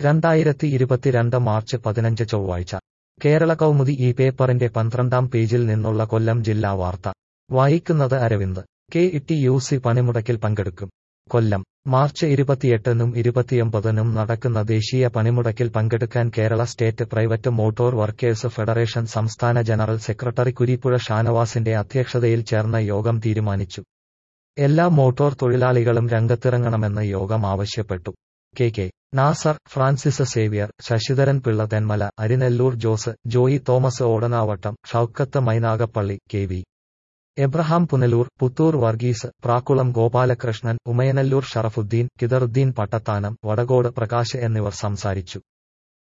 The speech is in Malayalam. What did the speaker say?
രണ്ടായിരത്തി ഇരുപത്തിരണ്ട് മാർച്ച് പതിനഞ്ച് ചൊവ്വാഴ്ച കേരള കൗമുദി ഈ പേപ്പറിന്റെ പന്ത്രണ്ടാം പേജിൽ നിന്നുള്ള കൊല്ലം ജില്ലാ വാർത്ത വായിക്കുന്നത് അരവിന്ദ് കെ ഇട്ടി യു സി പണിമുടക്കിൽ പങ്കെടുക്കും കൊല്ലം മാർച്ച് ഇരുപത്തിയെട്ടിനും ഇരുപത്തിയൊമ്പതിനും നടക്കുന്ന ദേശീയ പണിമുടക്കിൽ പങ്കെടുക്കാൻ Kerala state private motor workers federation സംസ്ഥാന ജനറൽ സെക്രട്ടറി കുരിപ്പുഴ ഷാനവാസിന്റെ അധ്യക്ഷതയിൽ ചേർന്ന യോഗം തീരുമാനിച്ചു എല്ലാ മോട്ടോർ തൊഴിലാളികളും രംഗത്തിറങ്ങണമെന്ന് യോഗം ആവശ്യപ്പെട്ടു K K Nasar Francis Xavier Sasidharan Pillai Thenmala Arinelloor Jose Joy Thomas Odanavattam Shoukath Mynagappally K V Abraham Punalur Puthur Varghese Prakkulam Gopalakrishnan Umayanalloor Sharafudheen Kidarudheen Pattathanam Vadakode Prakash എന്നിവർ സംസാരിച്ചു